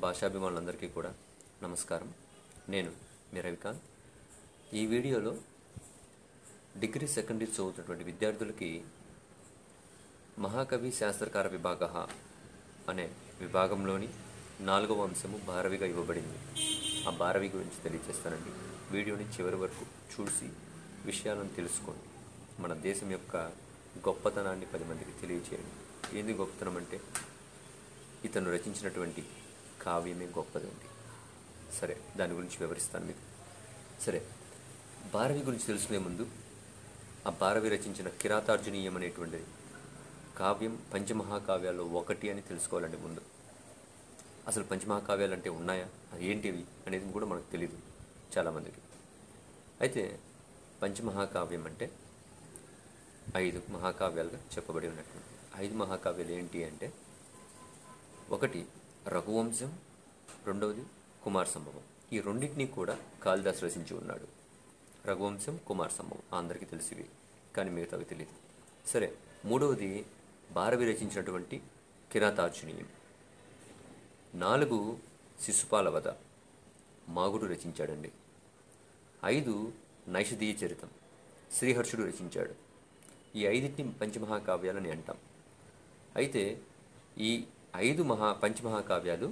భాషాభిమానులందరికీ కూడా నమస్కారం నేను మీ రవికాంత్ ఈ వీడియోలో డిగ్రీ సెకండ్ ఇయర్ చదువుతున్నటువంటి విద్యార్థులకి మహాకవి శాస్త్రకార విభాగ అనే విభాగంలోని నాలుగవ అంశము భారవిగా ఇవ్వబడింది ఆ భారవి గురించి తెలియజేస్తానండి వీడియోని చివరి వరకు చూసి విషయాలను తెలుసుకోండి మన దేశం యొక్క గొప్పతనాన్ని పది మందికి తెలియచేయండి ఏంది గొప్పతనం అంటే ఇతను రచించినటువంటి కావ్యమే గొప్పదండి సరే దాని గురించి వివరిస్తాను మీకు సరే భారవి గురించి తెలుసుకునే ముందు ఆ భారవి రచించిన కిరాతార్జునీయం అనేటువంటిది కావ్యం పంచమహాకావ్యాల్లో ఒకటి అని తెలుసుకోవాలండి ముందు అసలు పంచమహాకావ్యాలు అంటే ఉన్నాయా అది ఏంటివి అనేది కూడా మనకు తెలియదు చాలామందికి అయితే పంచమహాకావ్యం అంటే ఐదు మహాకావ్యాలుగా చెప్పబడి ఉన్నటువంటి ఐదు మహాకావ్యాలు ఏంటి అంటే ఒకటి రఘువంశం రెండవది కుమార్ సంభవం ఈ రెండింటినీ కూడా కాళిదాస్ రచించి ఉన్నాడు రఘువంశం కుమార్ సంభవం అందరికీ తెలిసివి కానీ మిగతావి తెలియదు సరే మూడవది భారవి రచించినటువంటి కిరాతార్జునీయం నాలుగు శిశుపాల వధ మాగుడు రచించాడండి ఐదు నైషధీయ చరితం శ్రీహర్షుడు రచించాడు ఈ ఐదింటిని పంచమహాకావ్యాలని అంటాం అయితే ఈ ఐదు మహా పంచమహాకావ్యాలు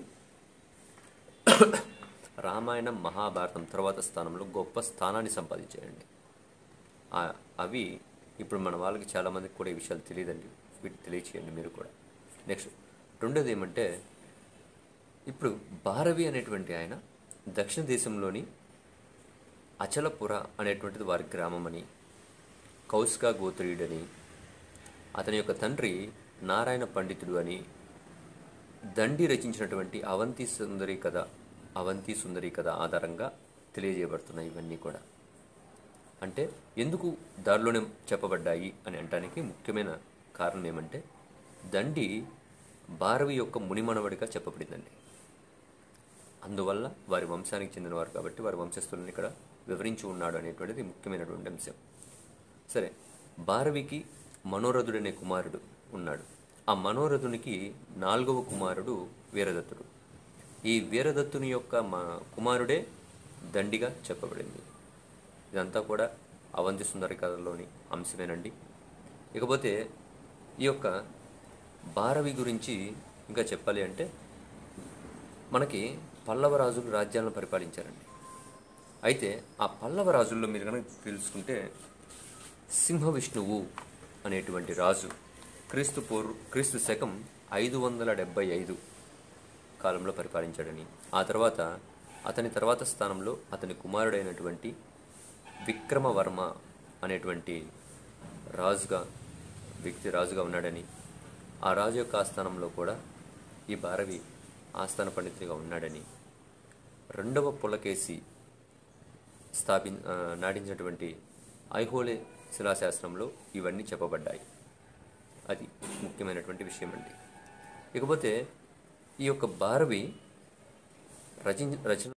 రామాయణం మహాభారతం తర్వాత స్థానంలో గొప్ప స్థానాన్ని సంపాదించాయండి ఆ- అవి ఇప్పుడు మన వాళ్ళకి చాలామందికి కూడా ఈ విషయాలు తెలియదండి వీటి తెలియచేయండి మీరు కూడా నెక్స్ట్ రెండోది ఏమంటే ఇప్పుడు భారవి అనేటువంటి ఆయన దక్షిణ దేశంలోని అచలపుర అనేటువంటిది వారి గ్రామం అని కౌస్కా గోత్రీయుడని అతని యొక్క తండ్రి నారాయణ పండితుడు అని దండి రచించినటువంటి అవంతి సుందరి కథ అవంతి సుందరి కథ ఆధారంగా తెలియజేయబడుతున్నాయి ఇవన్నీ కూడా అంటే ఎందుకు దారిలోనే చెప్పబడ్డాయి అని అనడానికి ముఖ్యమైన కారణం ఏమంటే దండి భారవి యొక్క మునిమనవడిగా చెప్పబడిందండి అందువల్ల వారి వంశానికి చెందినవారు కాబట్టి వారి వంశస్థులను ఇక్కడ వివరించి ఉన్నాడు అనేటువంటిది ముఖ్యమైనటువంటి అంశం సరే భారవికి మనోరథుడు అనే కుమారుడు ఉన్నాడు ఆ మనోరథునికి నాలుగవ కుమారుడు వీరదత్తుడు ఈ వీరదత్తుని యొక్క మా కుమారుడే దండిగా చెప్పబడింది ఇదంతా కూడా అవంతి సుందరి కథలోని అంశమేనండి ఇకపోతే ఈ యొక్క భారవి గురించి ఇంకా చెప్పాలి అంటే మనకి పల్లవ రాజులు రాజ్యాలను పరిపాలించారండి అయితే ఆ పల్లవ రాజుల్లో మీరు కనుక తెలుసుకుంటే సింహ విష్ణువు అనేటువంటి రాజు క్రీస్తు పూర్వ క్రీస్తు శకం ఐదు వందల డెబ్బై ఐదు కాలంలో పరిపాలించాడని ఆ తర్వాత అతని తర్వాత స్థానంలో అతని కుమారుడైనటువంటి విక్రమవర్మ అనేటువంటి రాజుగా వ్యక్తి రాజుగా ఉన్నాడని ఆ రాజు యొక్క ఆస్థానంలో కూడా ఈ భారవి ఆస్థాన పండితుడిగా ఉన్నాడని రెండవ పులకేసి స్థాపి ఆ, నాటించినటువంటి ఐహోలే శిలాశాస్త్రంలో ఇవన్నీ చెప్పబడ్డాయి అది ముఖ్యమైనటువంటి విషయం అండి ఇకపోతే ఈ యొక్క భారవి రచన రచన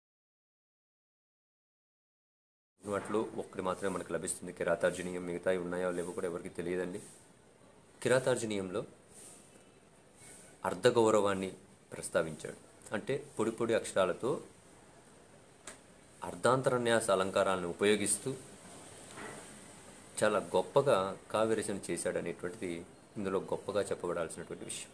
వాటిలో ఒక్కటి మాత్రమే మనకు లభిస్తుంది కిరాతార్జునీయం మిగతాయి ఉన్నాయో లేవో కూడా ఎవరికి తెలియదండి కిరాతార్జునీయంలో అర్ధగౌరవాన్ని ప్రస్తావించాడు అంటే పొడి పొడి అక్షరాలతో అర్ధాంతరన్యాస అలంకారాలను ఉపయోగిస్తూ చాలా గొప్పగా కావ్య రచన చేశాడు అనేటువంటిది ఇందులో గొప్పగా చెప్పబడాల్సినటువంటి విషయం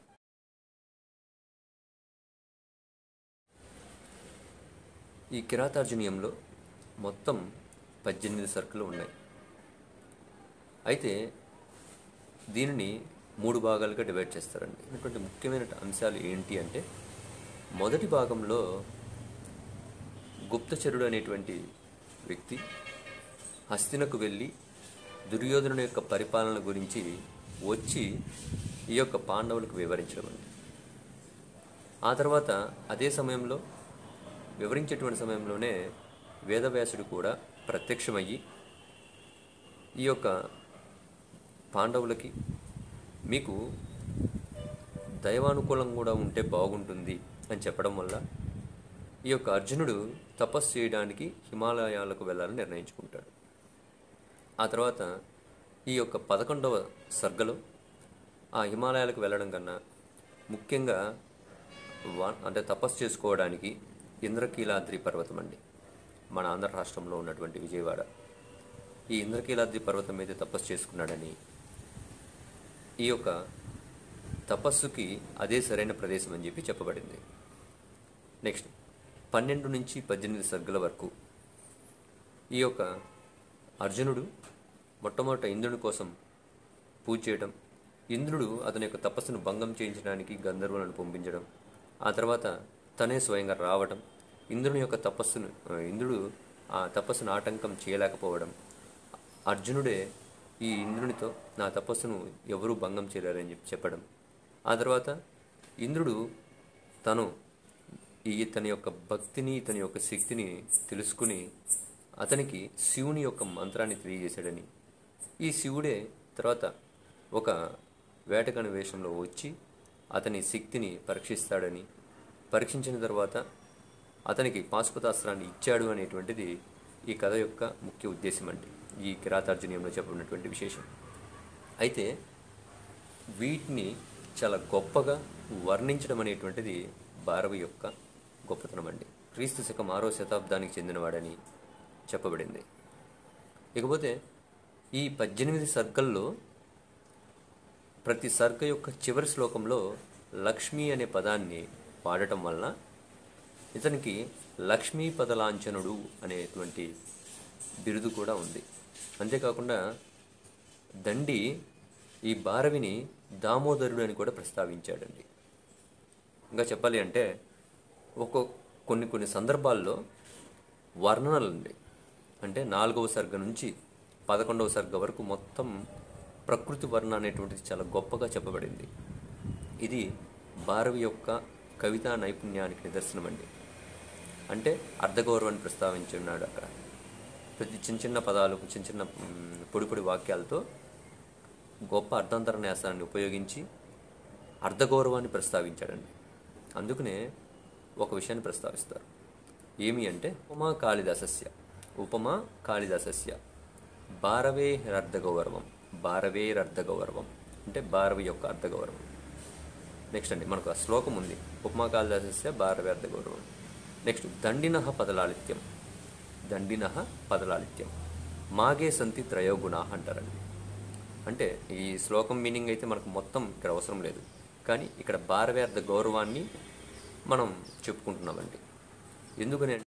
ఈ కిరాతార్జునీయంలో మొత్తం పద్దెనిమిది సర్కులు ఉన్నాయి అయితే దీనిని మూడు భాగాలుగా డివైడ్ చేస్తారండి ఇటువంటి ముఖ్యమైన అంశాలు ఏంటి అంటే మొదటి భాగంలో గుప్తచరుడు అనేటువంటి వ్యక్తి హస్తినకు వెళ్ళి దుర్యోధనుని యొక్క పరిపాలన గురించి వచ్చి ఈ యొక్క పాండవులకు వివరించడం అండి ఆ తర్వాత అదే సమయంలో వివరించేటువంటి సమయంలోనే వేదవ్యాసుడు కూడా ప్రత్యక్షమయ్యి ఈ యొక్క పాండవులకి మీకు దైవానుకూలం కూడా ఉంటే బాగుంటుంది అని చెప్పడం వల్ల ఈ యొక్క అర్జునుడు తపస్సు చేయడానికి హిమాలయాలకు వెళ్ళాలని నిర్ణయించుకుంటాడు ఆ తర్వాత ఈ యొక్క పదకొండవ సర్గలో ఆ హిమాలయాలకు వెళ్ళడం కన్నా ముఖ్యంగా వన్ అంటే తపస్సు చేసుకోవడానికి ఇంద్రకీలాద్రి పర్వతం అండి మన ఆంధ్ర రాష్ట్రంలో ఉన్నటువంటి విజయవాడ ఈ ఇంద్రకీలాద్రి పర్వతం మీద తపస్సు చేసుకున్నాడని ఈ యొక్క తపస్సుకి అదే సరైన ప్రదేశం అని చెప్పి చెప్పబడింది నెక్స్ట్ పన్నెండు నుంచి పద్దెనిమిది సర్గల వరకు ఈ యొక్క అర్జునుడు మొట్టమొదట ఇంద్రుని కోసం పూజ చేయడం ఇంద్రుడు అతని యొక్క తపస్సును భంగం చేయించడానికి గంధర్వులను పంపించడం ఆ తర్వాత తనే స్వయంగా రావడం ఇంద్రుని యొక్క తపస్సును ఆ, ఇంద్రుడు ఆ తపస్సును ఆటంకం చేయలేకపోవడం అర్జునుడే ఈ ఇంద్రునితో నా తపస్సును ఎవరూ భంగం చేయలేరని చెప్పి చెప్పడం ఆ తర్వాత ఇంద్రుడు తను ఈ ఇతని యొక్క భక్తిని ఇతని యొక్క శక్తిని తెలుసుకుని అతనికి శివుని యొక్క మంత్రాన్ని తెలియజేశాడని ఈ శివుడే తర్వాత ఒక వేటగాని వేషంలో వచ్చి అతని శక్తిని పరీక్షిస్తాడని పరీక్షించిన తర్వాత అతనికి పాశుపతాస్త్రాన్ని ఇచ్చాడు అనేటువంటిది ఈ కథ యొక్క ముఖ్య ఉద్దేశం అండి ఈ కిరాతార్జునీయంలో చెప్పబడినటువంటి విశేషం అయితే వీటిని చాలా గొప్పగా వర్ణించడం అనేటువంటిది భారవి యొక్క గొప్పతనం అండి క్రీస్తు శకం ఆరో శతాబ్దానికి చెందినవాడని చెప్పబడింది ఇకపోతే ఈ పద్దెనిమిది సర్గల్లో ప్రతి సర్గ యొక్క చివరి శ్లోకంలో లక్ష్మి అనే పదాన్ని వాడటం వలన ఇతనికి లక్ష్మీ పదలాంఛనుడు అనేటువంటి బిరుదు కూడా ఉంది అంతేకాకుండా దండి ఈ భారవిని దామోదరుడు అని కూడా ప్రస్తావించాడండి ఇంకా చెప్పాలి అంటే ఒక్కో కొన్ని కొన్ని సందర్భాల్లో వర్ణనలు ఉంది అంటే నాలుగవ సర్గ నుంచి పదకొండవ సర్గ వరకు మొత్తం ప్రకృతి వర్ణ అనేటువంటిది చాలా గొప్పగా చెప్పబడింది ఇది భారవి యొక్క కవితా నైపుణ్యానికి నిదర్శనం అండి అంటే అర్ధగౌరవాన్ని ప్రస్తావించున్నాడు అక్కడ ప్రతి చిన్న చిన్న పదాలు చిన్న చిన్న మ్, పొడి పొడి వాక్యాలతో గొప్ప అర్థాంతర న్యాసాన్ని ఉపయోగించి అర్ధగౌరవాన్ని ప్రస్తావించాడండి అందుకనే ఒక విషయాన్ని ప్రస్తావిస్తారు ఏమి అంటే ఉపమా కాళిదాసస్య ఉపమా కాళిదాసస్య భారవేరర్ధగౌరవం భారవేరర్ధగౌరవం అంటే భారవి యొక్క అర్ధగౌరవం నెక్స్ట్ అండి మనకు ఆ శ్లోకం ఉంది ఉపమా కాళిదాసస్య భారవే అర్ధగౌరవం నెక్స్ట్ దండిన పదలాలిత్యం దండిన పదలాలిత్యం మాగే సంతి త్రయోగుణ అంటారండి అంటే ఈ శ్లోకం మీనింగ్ అయితే మనకు మొత్తం ఇక్కడ అవసరం లేదు కానీ ఇక్కడ భారవే అర్ధ గౌరవాన్ని మనం చెప్పుకుంటున్నామండి ఎందుకని అంటే-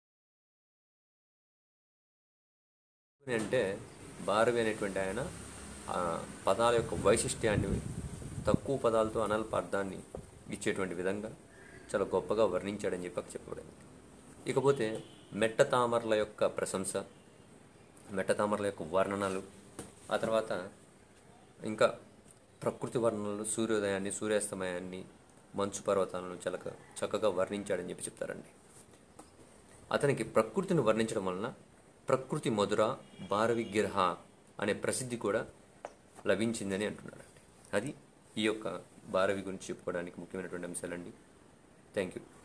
ఎందుకని అంటే భారవి అనేటువంటి ఆయన ఆ పదాల యొక్క వైశిష్ట్యాన్ని తక్కువ పదాలతో అనల్ప అర్థాన్ని ఇచ్చేటువంటి విధంగా చాలా గొప్పగా వర్ణించాడని చెప్పక చెప్పబడింది ఇకపోతే మెట్ట తామరల యొక్క ప్రశంస మెట్ట తామరల యొక్క వర్ణనలు ఆ తర్వాత ఇంకా ప్రకృతి వర్ణనలు సూర్యోదయాన్ని సూర్యాస్తమయాన్ని మంచు పర్వతాలను చలక చక్కగా వర్ణించాడని చెప్పి చెప్తారండి అతనికి ప్రకృతిని వర్ణించడం వలన ప్రకృతి మధుర భారవి గిర్హ అనే ప్రసిద్ధి కూడా లభించిందని అంటున్నాడండి అది ఈ యొక్క భారవి గురించి చెప్పుకోవడానికి ముఖ్యమైనటువంటి అంశాలండి థ్యాంక్ యూ